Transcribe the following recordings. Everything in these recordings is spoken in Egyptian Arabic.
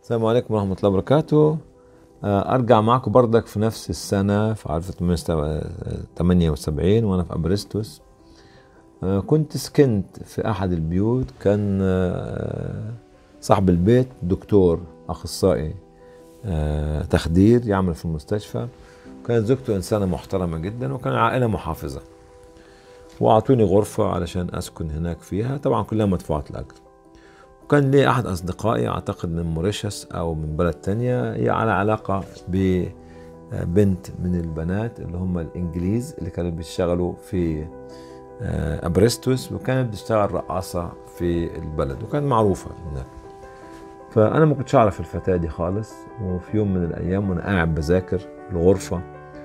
السلام عليكم ورحمة الله وبركاته آه، أرجع معكم بردك في نفس السنة في 1978 وأنا في أبرستوس آه، كنت سكنت في أحد البيوت كان آه، صاحب البيت دكتور أخصائي تخدير يعمل في المستشفى كانت زوجته إنسانة محترمة جدا وكان عائلة محافظة وأعطوني غرفة علشان أسكن هناك فيها طبعا كلها مدفوعة الأجر وكان لي أحد أصدقائي أعتقد من موريشيوس أو من بلد تانية هي على علاقة ببنت من البنات اللي هم الإنجليز اللي كانوا بيشتغلوا في آه، أبرستوس وكانت بتشتغل رقاصة في البلد وكانت معروفة هناك فأنا ما كنتش أعرف الفتاة دي خالص وفي يوم من الأيام وأنا قاعد بذاكر الغرفة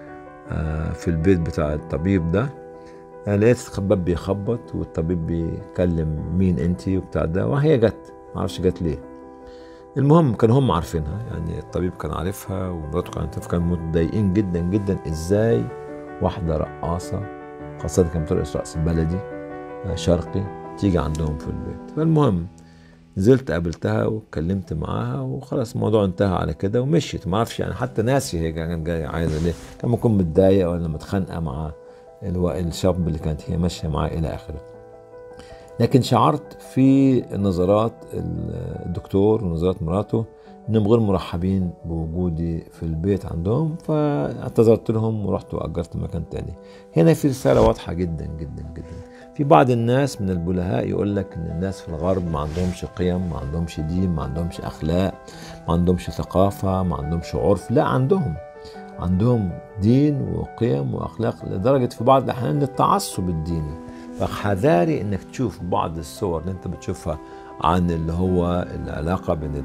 آه، في البيت بتاع الطبيب ده أنا لقيت الخباب بيخبط والطبيب بيكلم مين انتي وبتاع ده وهي جت معرفش جت ليه المهم كانوا هم عارفينها يعني الطبيب كان عارفها ومراته كانت عارفها كانوا متضايقين جدا جدا ازاي واحدة رقاصة خاصة كانت بترقص رقص بلدي آه، شرقي تيجي عندهم في البيت فالمهم نزلت قابلتها واتكلمت معاها وخلاص الموضوع انتهى على كده ومشيت ما اعرفش يعني حتى ناسي هي كانت جايه عايزه ليه كان ممكن متضايقه ولا متخانقه مع الشاب اللي كانت هي ماشيه معاه الى اخره لكن شعرت في نظرات الدكتور ونظرات مراته انهم غير مرحبين بوجودي في البيت عندهم فاعتذرت لهم ورحت واجرت مكان تاني هنا في رساله واضحه جدا جدا جدا في بعض الناس من البلهاء يقول لك ان الناس في الغرب ما عندهمش قيم ما عندهمش دين ما عندهمش اخلاق ما عندهمش ثقافه ما عندهمش عرف لا عندهم عندهم دين وقيم واخلاق لدرجه في بعض الاحيان للتعصب الديني فحذاري انك تشوف بعض الصور اللي انت بتشوفها عن اللي هو العلاقه بين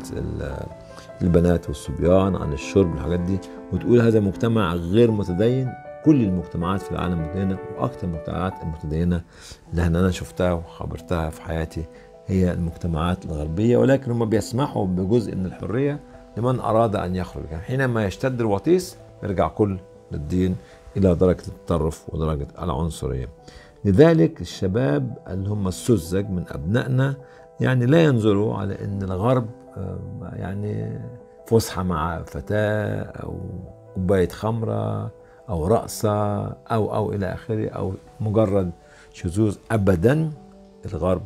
البنات والصبيان عن الشرب والحاجات دي وتقول هذا مجتمع غير متدين كل المجتمعات في العالم متدينه واكثر المجتمعات المتدينه اللي انا شفتها وخبرتها في حياتي هي المجتمعات الغربيه ولكن هم بيسمحوا بجزء من الحريه لمن اراد ان يخرج يعني حينما يشتد الوطيس يرجع كل الدين الى درجه التطرف ودرجه العنصريه. لذلك الشباب اللي هم السذج من ابنائنا يعني لا ينظروا على ان الغرب آه، يعني فسحه مع فتاه او كوبايه خمره او رقصه او او الى اخره او مجرد شذوذ ابدا الغرب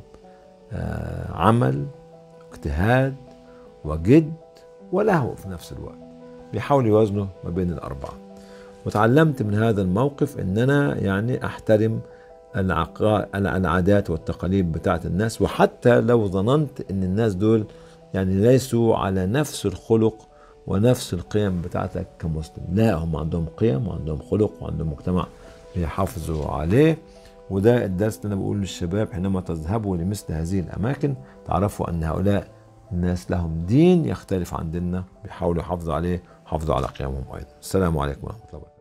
آه، عمل اجتهاد وجد ولهو في نفس الوقت بيحاولوا يوازنوا ما بين الاربعه وتعلمت من هذا الموقف ان انا يعني احترم العادات والتقاليد بتاعت الناس وحتى لو ظننت ان الناس دول يعني ليسوا على نفس الخلق ونفس القيم بتاعتك كمسلم لا هم عندهم قيم وعندهم خلق وعندهم مجتمع بيحافظوا عليه وده الدرس اللي انا بقوله للشباب حينما تذهبوا لمثل هذه الاماكن تعرفوا ان هؤلاء الناس لهم دين يختلف عن ديننا بيحاولوا يحافظوا عليه يحافظوا على قيمهم ايضا السلام عليكم ورحمه الله وبركاته